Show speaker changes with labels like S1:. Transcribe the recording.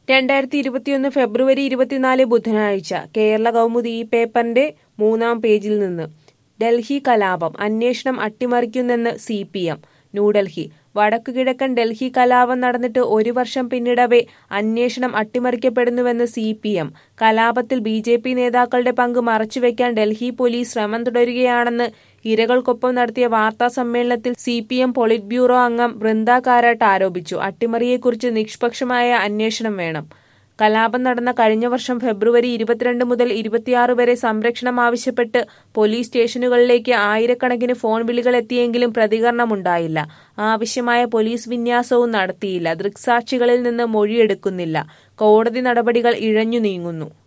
S1: രണ്ടായിരത്തി ഇരുപത്തിയൊന്ന് ഫെബ്രുവരി ഇരുപത്തിനാല് ബുധനാഴ്ച കേരള കൗമുദി ഈ പേപ്പറിന്റെ മൂന്നാം പേജിൽ നിന്ന് ഡൽഹി കലാപം അന്വേഷണം അട്ടിമറിക്കുന്നെന്ന് സി പി എം ന്യൂഡൽഹി വടക്കുകിഴക്കൻ ഡൽഹി കലാപം നടന്നിട്ട് ഒരു വർഷം പിന്നിടവേ അന്വേഷണം അട്ടിമറിക്കപ്പെടുന്നുവെന്ന് സി പി എം കലാപത്തിൽ ബി ജെ പി നേതാക്കളുടെ പങ്ക് മറച്ചുവെക്കാൻ ഡൽഹി പോലീസ് ശ്രമം തുടരുകയാണെന്ന് ഇരകൾക്കൊപ്പം നടത്തിയ വാർത്താ സമ്മേളനത്തിൽ C P M politburo അംഗം ബൃന്ദ കാരാട്ട് ആരോപിച്ചു അട്ടിമറിയെക്കുറിച്ച് നിഷ്പക്ഷമായ അന്വേഷണം വേണം കലാപം നടന്ന കഴിഞ്ഞ വർഷം ഫെബ്രുവരി ഇരുപത്തിരണ്ട് മുതൽ ഇരുപത്തിയാറ് വരെ സംരക്ഷണം ആവശ്യപ്പെട്ട് പോലീസ് സ്റ്റേഷനുകളിലേക്ക് ആയിരക്കണക്കിന് ഫോൺ വിളികൾ എത്തിയെങ്കിലും പ്രതികരണമുണ്ടായില്ല ആവശ്യമായ പോലീസ് വിന്യാസവും നടത്തിയില്ല ദൃക്സാക്ഷികളിൽ നിന്ന് മൊഴിയെടുക്കുന്നില്ല കോടതി നടപടികൾ ഇഴഞ്ഞു നീങ്ങുന്നു